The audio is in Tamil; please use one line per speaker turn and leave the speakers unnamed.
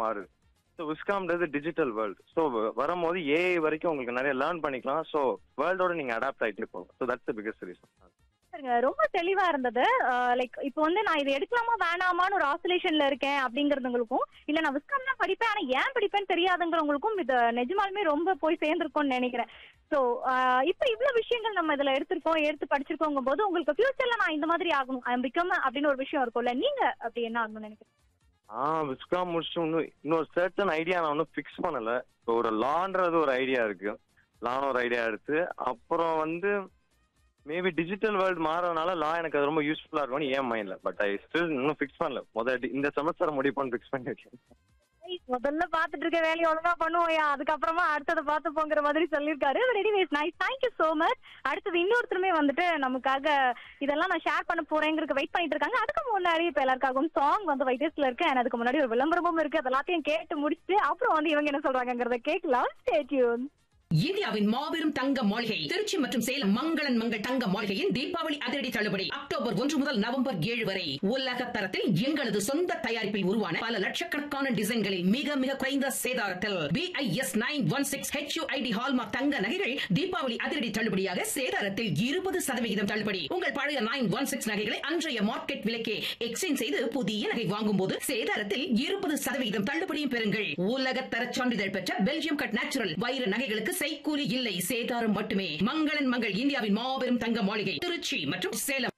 மாறுது ஸோ விஸ்காம்ன்றது டிஜிட்டல் வேர்ல்டு ஸோ வரும்போது ஏஐ வரைக்கும் உங்களுக்கு நிறைய லேர்ன் பண்ணிக்கலாம் ஸோ வேர்ல்டோட நீங்க அடாப்ட் ஆகிட்டு போகும் so that's the biggest reason
சரிங்க ரொம்ப தெளிவா இருந்தது லைக் இப்போ வந்து நான் இது எடுக்கலாமா வேணாமான்னு ஒரு ஆசோலேஷன்ல இருக்கேன் அப்படிங்கறதுங்களுக்கும் இல்ல நான் விஸ்காம் தான் படிப்பேன் ஆனா ஏன் படிப்பேன்னு தெரியாதுங்கிறவங்களுக்கும் இது நிஜமாலுமே ரொம்ப போய் சேர்ந்திருக்கும்னு நினைக்கிறேன் ஸோ இப்போ இவ்வளவு விஷயங்கள் நம்ம இதுல எடுத்திருக்கோம் எடுத்து படிச்சிருக்கோங்கும் போது உங்களுக்கு ஃபியூச்சர்ல நான் இந்த மாதிரி ஆகணும் ஐ பிகம் அப்படின்னு ஒரு விஷயம் இருக்கும்ல நீங்க அப்படி என்ன ஆகணும்னு நினைக்கிறேன்
ஆ விஸ்காம் முடிச்சுட்டு இன்னும் இன்னொரு சர்டன் ஐடியா நான் ஒன்றும் ஃபிக்ஸ் பண்ணல இப்போ ஒரு லான்றது ஒரு ஐடியா இருக்கு லான்னு ஒரு ஐடியா எடுத்து அப்புறம் வந்து மேபி டிஜிட்டல் வேர்ல்டு மாறதுனால லா எனக்கு அது ரொம்ப யூஸ்ஃபுல்லா இருக்கும்னு ஏன் மைண்ட்ல பட் ஐ ஸ்டில் இன்னும் ஃபிக்ஸ் பண்ணல முதல்ல இந்த செமஸ்டர் முடிப்போன்னு ஃபிக்ஸ் பண்ணிருக்கேன்
முதல்ல பாத்துட்டு இருக்க வேலையை ஒழுங்கா பண்ணுவோயா அதுக்கப்புறமா அடுத்ததை பார்த்து போங்கிற மாதிரி சொல்லியிருக்காரு but anyways nice thank you so much அடுத்தது இன்னொருத்தருமே வந்துட்டு நமக்காக இதெல்லாம் நான் ஷேர் பண்ண போறேங்கிறதுக்கு வெயிட் பண்ணிட்டு இருக்காங்க அதுக்கு முன்னாடி இப்ப எல்லாருக்காகவும் சாங் வந்து வைட்டஸ்ல இருக்கு and அதுக்கு முன்னாடி ஒரு விளம்பரமும் இருக்கு அது எல்லாத்தையும் கேட்டு முடிச்சுட்டு அப்புறம் வந்து இவங்க என்ன சொல்றாங்கிறத கேட்கலாம் ஸ்டே டியூன்
இந்தியாவின் மாபெரும் தங்க மாளிகை திருச்சி மற்றும் சேலம் மங்களன் மங்கள் தங்க மாளிகையின் தீபாவளி அதிரடி தள்ளுபடி அக்டோபர் ஒன்று முதல் நவம்பர் ஏழு வரை உலக தரத்தில் எங்களது சொந்த தயாரிப்பில் உருவான பல லட்சக்கணக்கான டிசைன்களில் மிக மிக குறைந்த சேதாரத்தில் BIS nine one six HUID hallmark தங்க நகைகள் தீபாவளி அதிரடி தள்ளுபடியாக சேதாரத்தில் இருபது சதவிகிதம் தள்ளுபடி உங்கள் பழைய நைன் ஒன் சிக்ஸ் நகைகளை அன்றைய மார்க்கெட் விலைக்கே எக்ஸ்சேஞ்ச் செய்து புதிய நகை வாங்கும் போது சேதாரத்தில் இருபது சதவிகிதம் தள்ளுபடியும் பெறுங்கள் உலக தர சான்றிதழ் பெற்ற பெல்ஜியம் கட் நேச்சுரல் வைர நகைகளுக்கு செய்கூலி இல்லை சேதாரம் மட்டுமே மங்களன் மங்கள் இந்தியாவின் மாபெரும் தங்க மாளிகை திருச்சி மற்றும் சேலம்